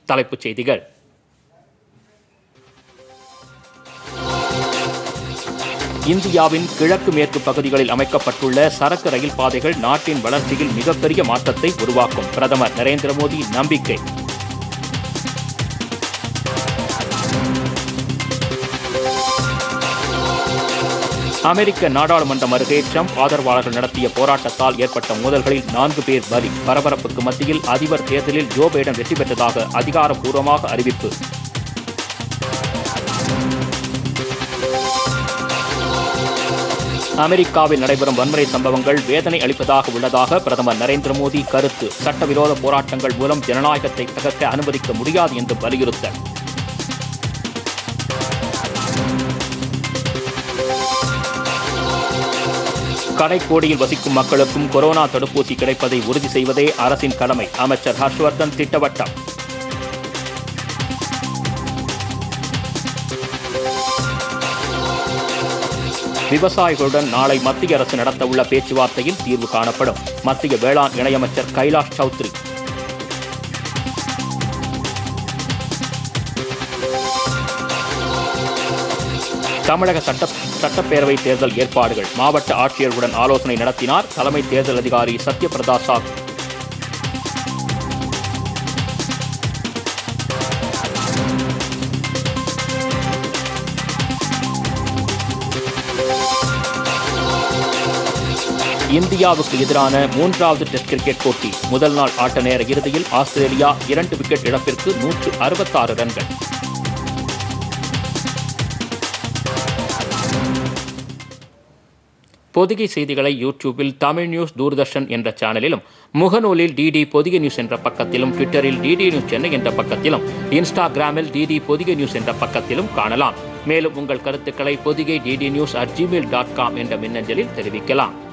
தலைப்புச் செய்திகள் இந்தியாவின் கிழக்கு மேற்கு பகுதிகளில் அமைக்கப்பட்டுள்ள சரக்கு ரயில் பாதைகள் நாட்டின் வளர்ச்சியில் மிகப்பெரிய மாற்றத்தை உருவாக்கும் பிரதமர் நரேந்திர மோடி நம்பிக்கை அமெரிக்க நாடாளுமன்றம் அருகே ட்ரம்ப் ஆதரவாளர்கள் நடத்திய போராட்டத்தால் ஏற்பட்ட மோதல்களில் நான்கு பேர் பலி பரபரப்புக்கு மத்தியில் அதிபர் தேர்தலில் ஜோ பைடன் வெற்றி பெற்றதாக அதிகாரப்பூர்வமாக அறிவிப்பு அமெரிக்காவில் நடைபெறும் வன்முறை சம்பவங்கள் வேதனை அளிப்பதாக உள்ளதாக பிரதமர் நரேந்திர மோடி கருத்து சட்டவிரோத போராட்டங்கள் மூலம் ஜனநாயகத்தை தகர்க்க அனுமதிக்க முடியாது என்று வலியுறுத்தல் கடைக்கோடியில் வசிக்கும் மக்களுக்கும் கொரோனா தடுப்பூசி கிடைப்பதை உறுதி செய்வதே அரசின் கடமை அமைச்சர் ஹர்ஷ்வர்தன் திட்டவட்டம் விவசாயிகளுடன் நாளை மத்திய அரசு நடத்தவுள்ள பேச்சுவார்த்தையில் தீர்வு காணப்படும் மத்திய வேளாண் இணையமைச்சர் கைலாஷ் சௌத்ரி தமிழக சட்ட சட்டப்பேரவை தேர்தல் ஏற்பாடுகள் மாவட்ட ஆட்சியர்களுடன் ஆலோசனை நடத்தினார் தலைமை தேர்தல் அதிகாரி சத்யபிரதா சாக் இந்தியாவுக்கு எதிரான மூன்றாவது டெஸ்ட் கிரிக்கெட் போட்டி முதல் நாள் ஆட்ட நேர இறுதியில் ஆஸ்திரேலியா இரண்டு விக்கெட் இழப்பிற்கு நூற்று அறுபத்தாறு ரன்கள் பொதிகை செய்திகளை யூடியூபில் தமிழ் நியூஸ் தூர்தர்ஷன் என்ற சேனலிலும் முகநூலில் டிடி பொதிகை நியூஸ் என்ற பக்கத்திலும் ட்விட்டரில் டிடி நியூஸ் சென்னை என்ற பக்கத்திலும் இன்ஸ்டாகிராமில் டிடி பொதிகை நியூஸ் என்ற பக்கத்திலும் காணலாம் மேலும் உங்கள் கருத்துக்களை Pothigai DD news at Gmail dot com என்ற மின்னஞ்சலில் தெரிவிக்கலாம்